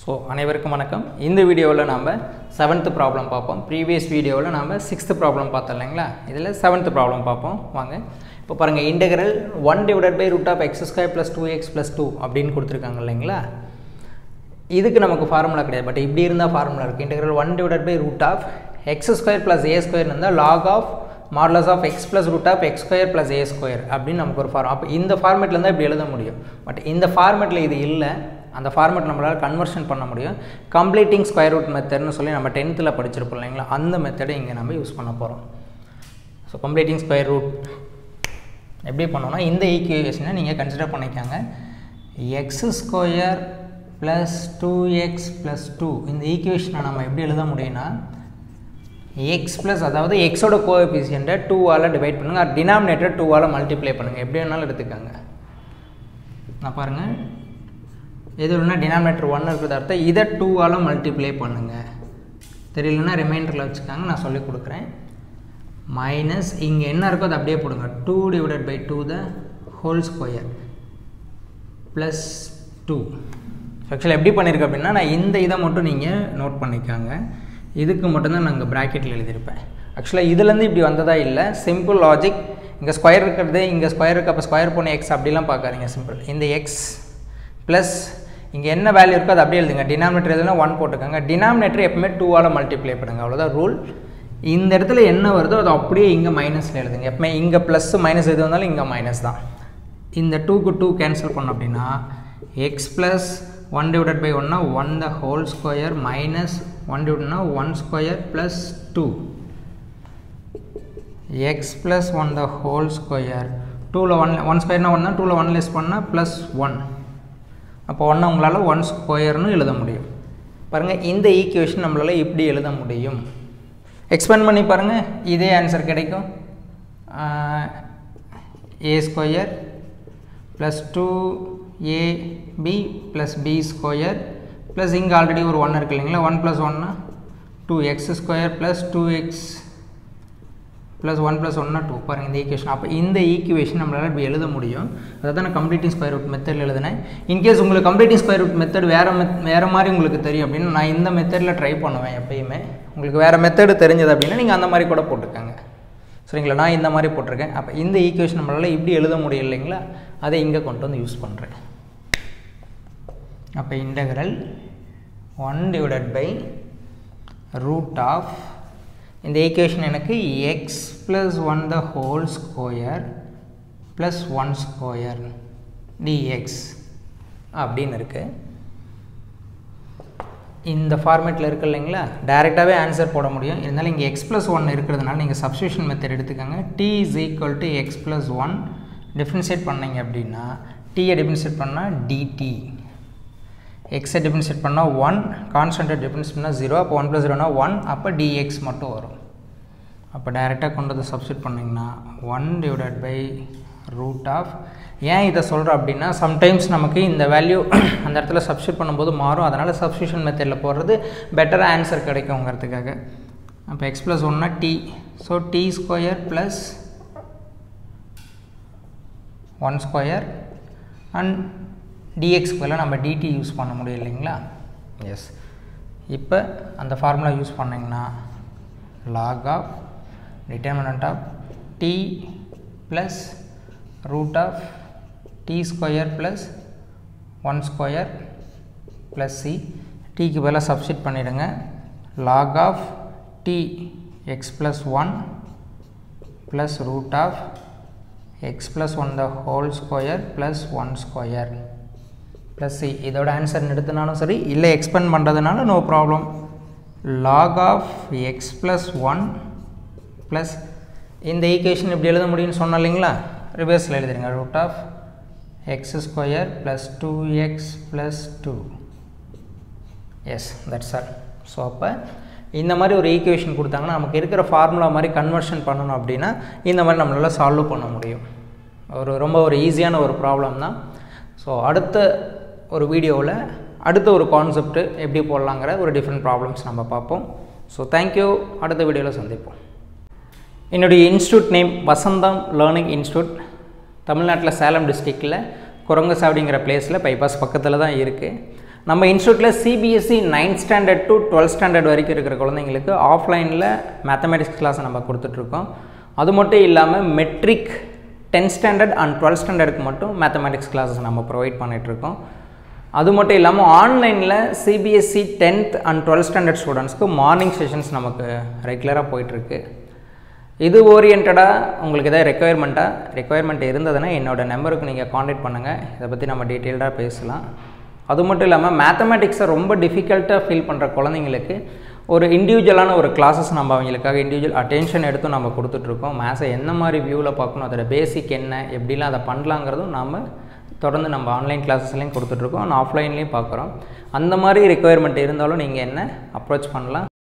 so அனைவருக்கும் வணக்கம் இந்த வீடியோவில் நாம் செவன்த்து ப்ராப்ளம் பார்ப்போம் ப்ரீவியஸ் வீடியோவில் நாம் சிக்ஸ்த்து ப்ராப்ளம் பார்த்தோம் இல்லைங்களா இதில் செவன்த்து ப்ராப்ளம் பார்ப்போம் வாங்க இப்போ பாருங்கள் integral one divided by root of x square plus two x plus two அப்படின்னு கொடுத்துருக்காங்க இல்லைங்களா இதுக்கு நமக்கு ஃபார்முலா கிடையாது பட் இப்படி இருந்தால் ஃபார்முலா இருக்குது integral one divided by root of x square plus a square இருந்தால் log of modulus of x plus root of x square plus a square அப்படின்னு நமக்கு ஒரு ஃபார்ம் அப்போ இந்த ஃபார்மேட்டில் இருந்தால் இப்படி எழுத முடியும் பட் இந்த ஃபார்மேட்டில் இது இல்லை அந்த ஃபார்மேட் நம்மளால் கன்வர்ஷன் பண்ண முடியும் கம்ப்ளீட்டிங் ஸ்கொயர் ரூட் மெத்தட்னு சொல்லி நம்ம டென்த்தில் படிச்சிருப்போம் இல்லைங்களா அந்த மெத்தடை இங்கே நம்ம யூஸ் பண்ண போகிறோம் ஸோ கம்ப்ளீட்டிங் ஸ்கொயர் ரூட் எப்படி பண்ணோம்னா இந்த ஈக்குவேஷனை நீங்கள் கன்சிடர் பண்ணிக்காங்க x square plus two x plus two இந்த ஈக்குவேஷனை நம்ம எப்படி எழுத முடியும்னா எக்ஸ் ப்ளஸ் அதாவது எக்ஸோட கோஎஃபிஷியண்ட்டை டூவால் டிவைட் பண்ணுங்கள் டினாமினேட்டர் டூவால் மல்டிப்ளை பண்ணுங்கள் எப்படி வேணாலும் எடுத்துக்கோங்க நான் பாருங்கள் எது ஒன்றா டினாமினேட்டர் ஒன் இருக்கிறது அர்த்தம் இதை டூவால் மல்டிப்ளை பண்ணுங்கள் தெரியலன்னா ரிமைண்டரில் வச்சுக்காங்க நான் சொல்லிக் கொடுக்குறேன் மைனஸ் இங்கே என்ன இருக்கோ அதை அப்படியே போடுங்க two divided by two the whole square plus two ஆக்சுவலாக எப்படி பண்ணியிருக்கேன் அப்படின்னா நான் இந்த இதை மட்டும் நீங்கள் நோட் பண்ணிக்காங்க இதுக்கு மட்டும்தான் நான் இங்கே ப்ராக்கெட்டில் எழுதியிருப்பேன் ஆக்சுவலாக இதுலேருந்து இப்படி வந்ததா இல்லை சிம்பிள் லாஜிக் இங்கே ஸ்கொயர் இருக்கிறது இங்கே ஸ்கொயர் இருக்குது அப்போ ஸ்கொயர் போன எக்ஸ் அப்படிலாம் பார்க்காதீங்க சிம்பிள் இந்த எக்ஸ் ப்ளஸ் இங்கே என்ன வேல்யூ இருக்கோ அது அப்படியே எழுதுங்க டினாமினேட்டர் எதுனா ஒன் போட்டுக்கோங்க டினாமினேட்டர் எப்பவுமே டூவால் மல்டிப்ளை பண்ணுங்க அவ்வளோதான் ரூல் இந்த இடத்துல என்ன வருதோ அது அப்படியே இங்கே மைனஸில் எழுதுங்க எப்பவுமே இங்கே ப்ளஸ் மைனஸ் எது வந்தாலும் இங்கே மைனஸ் தான் இந்த டூக்கு டூ கேன்சல் பண்ணோம் அப்படின்னா x plus one divided by ஒன்னா one the whole square minus one டிவைட்னா one square plus two x plus one the whole square டூவில் ஒன் ஒன் ஸ்கொயர்னா ஒன் தான் டூவில் ஒன் லெஸ் பண்ணால் ப்ளஸ் ஒன் அப்போ ஒன்று உங்களால் ஒன் ஸ்கொயர்னு எழுத முடியும் பாருங்கள் இந்த ஈக்குவேஷன் நம்மளால் இப்படி எழுத முடியும் எக்ஸ்பேண்ட் பண்ணி பாருங்கள் இதே ஆன்சர் கிடைக்கும் a square plus two ab plus b square plus இங்கே ஆல்ரெடி ஒரு ஒன் இருக்குது இல்லைங்களா ஒன் ப்ளஸ் ஒன்னா two x square plus two x plus one plus ஒன்னா டூ பாருங்கள் இந்த ஈக்குவேஷன் அப்போ இந்த ஈக்குவேஷன் நம்மளால் இப்படி எழுத முடியும் அதை தான் நான் கம்ப்ளீட்டிங் ஸ்கொயர் ரூட் மெத்தடில் எழுதினேன் இன்கேஸ் உங்களுக்கு கம்ப்ளீட்டிங் ஸ்கொயர் ரூட் மெத்தட் வேறு மெத் வேறு மாதிரி உங்களுக்கு தெரியும் அப்படின்னு நான் இந்த மெத்தடில் ட்ரை பண்ணுவேன் எப்பயுமே உங்களுக்கு வேறு மெத்தடு தெரிஞ்சது அப்படின்னா நீங்கள் அந்த மாதிரி கூட போட்டுக்கோங்க சரிங்களா நான் இந்த மாதிரி போட்டிருக்கேன் அப்போ இந்த ஈக்குவேஷன் நம்மளால் இப்படி எழுத முடியும் இல்லைங்களா அதை இங்கே கொண்டு வந்து யூஸ் பண்ணுறேன் அப்போ integral one divided by root of இந்த ஈக்குவேஷன் எனக்கு x plus one the whole square plus one square dx அப்படின்னு இருக்குது இந்த ஃபார்மேட்டில் இருக்குது இல்லைங்களா டேரெக்டாகவே ஆன்சர் போட முடியும் இருந்தாலும் இங்கே எக்ஸ் ப்ளஸ் ஒன் இருக்கிறதுனால நீங்கள் சப்ஸ்டியூஷன் மெத்தட் எடுத்துக்கோங்க t is equal to x plus one differentiate பண்ணிங்க அப்படின்னா டீயை டிஃப்ரென்ஷியேட் பண்ணால் டிடி எக்ஸை டிஃப்ரென்ஷியேட் பண்ணால் ஒன் கான்ஸ்டன்ட்டை டிஃப்ரென்ஸ் பண்ணால் ஜீரோ அப்போ ஒன் ப்ளஸ் ஜீரோனா ஒன் அப்போ டிஎக்ஸ் மட்டும் வரும் அப்போ டைரெக்டாக கொண்டு வந்து சப்ஸ்டியூட் பண்ணிங்கன்னா one divided by root of ஏன் இதை சொல்கிறோம் அப்படின்னா சம்டைம்ஸ் நமக்கு இந்த வேல்யூ அந்த இடத்துல சப்ஸ்டியூட் பண்ணும்போது மாறும் அதனால் சப்ஸ்டியூஷன் மெத்தடில் போடுறது பெட்டர் ஆன்சர் கிடைக்குங்கிறதுக்காக அப்போ எக்ஸ் ப்ளஸ் ஒன்னா t so t square plus one square and டிஎக்ஸ்க்குள்ள நம்ம டிடி யூஸ் பண்ண முடியும் இல்லைங்களா எஸ் இப்போ அந்த ஃபார்முலா யூஸ் பண்ணிங்கன்னா log of determinant of t plus root of t square plus one square plus c டிக்கு பதிலாக சப்ஸ்டிட் பண்ணிவிடுங்க log of t x plus one plus root of x plus one the whole square plus one square plus c இதோட answer எடுத்தனாலும் சரி இல்லை expand பண்ணுறதுனால no problem log of x plus one plus இந்த equation இப்படி எழுத முடியும்னு சொன்னோம் இல்லைங்களா ரிவர்ஸில் எழுதிடுங்க root of x square plus two x plus two yes that's all so அப்போ இந்த மாதிரி ஒரு ஈக்குவேஷன் கொடுத்தாங்கன்னா நமக்கு இருக்கிற ஃபார்முலா மாதிரி கன்வர்ஷன் பண்ணணும் அப்படின்னா இந்த மாதிரி நம்மளால் சால்வ் பண்ண முடியும் ஒரு ரொம்ப ஒரு ஈஸியான ஒரு ப்ராப்ளம் தான் ஸோ அடுத்த ஒரு வீடியோவில் அடுத்த ஒரு கான்செப்ட் எப்படி போடலாங்கிற ஒரு டிஃப்ரெண்ட் ப்ராப்ளம்ஸ் நம்ம பார்ப்போம் ஸோ தேங்க்யூ அடுத்த வீடியோவில் சந்திப்போம் என்னுடைய institute name Vasantham learning institute தமிழ்நாட்டில் சேலம் டிஸ்ட்ரிக்டில் குரங்கசாவடிங்கிற பிளேஸில் பைபாஸ் பக்கத்தில் தான் இருக்குது நம்ம இன்ஸ்டியூட்டில் CBSE ninth standard to twelfth standard வரைக்கும் இருக்கிற குழந்தைங்களுக்கு ஆஃப்லைனில் மேத்தமெட்டிக்ஸ் கிளாஸ் நம்ம கொடுத்துட்ருக்கோம் அது மட்டும் இல்லாமல் matric tenth standard and twelfth ஸ்டாண்டர்டுக்கு மட்டும் மேத்தமெட்டிக்ஸ் கிளாஸஸ் நம்ம ப்ரொவைட் பண்ணிகிட்ருக்கோம் அது மட்டும் இல்லாமல் ஆன்லைனில் CBSE tenth and twelfth standard ஸ்டூடெண்ட்ஸ்க்கு மார்னிங் செஷன்ஸ் நமக்கு ரெகுலராக போயிட்டுருக்கு இது ஓரியன்டாக உங்களுக்கு எதாவது ரெக்குயர்மெண்ட்டாக ரெக்குயர்மெண்ட் இருந்ததுன்னா என்னோடய நம்பருக்கு நீங்கள் காண்டாக்ட் பண்ணுங்கள் இதை பற்றி நம்ம டீட்டெயில்டாக பேசலாம் அது மட்டும் இல்லாமல் மேத்தமெட்டிக்ஸை ரொம்ப டிஃபிகல்ட்டாக ஃபீல் பண்ணுற குழந்தைங்களுக்கு ஒரு இண்டிவிஜுவலான ஒரு கிளாஸஸ் நம்ம அவங்களுக்காக இண்டிவிஜுவல் அட்டென்ஷன் எடுத்தும் நம்ம கொடுத்துட்ருக்கோம் மேத்ஸை என்ன மாதிரி வியூவில் பார்க்கணும் அதோட பேசிக் என்ன எப்படிலாம் அதை பண்ணலாங்கிறதும் நாம் தொடர்ந்து நம்ம ஆன்லைன் கிளாஸஸ்லையும் கொடுத்துட்ருக்கோம் ஆஃப்லைன்லேயும் பார்க்குறோம் அந்த மாதிரி ரெக்குயர்மெண்ட் இருந்தாலும் நீங்கள் என்ன அப்ரோச் பண்ணலாம்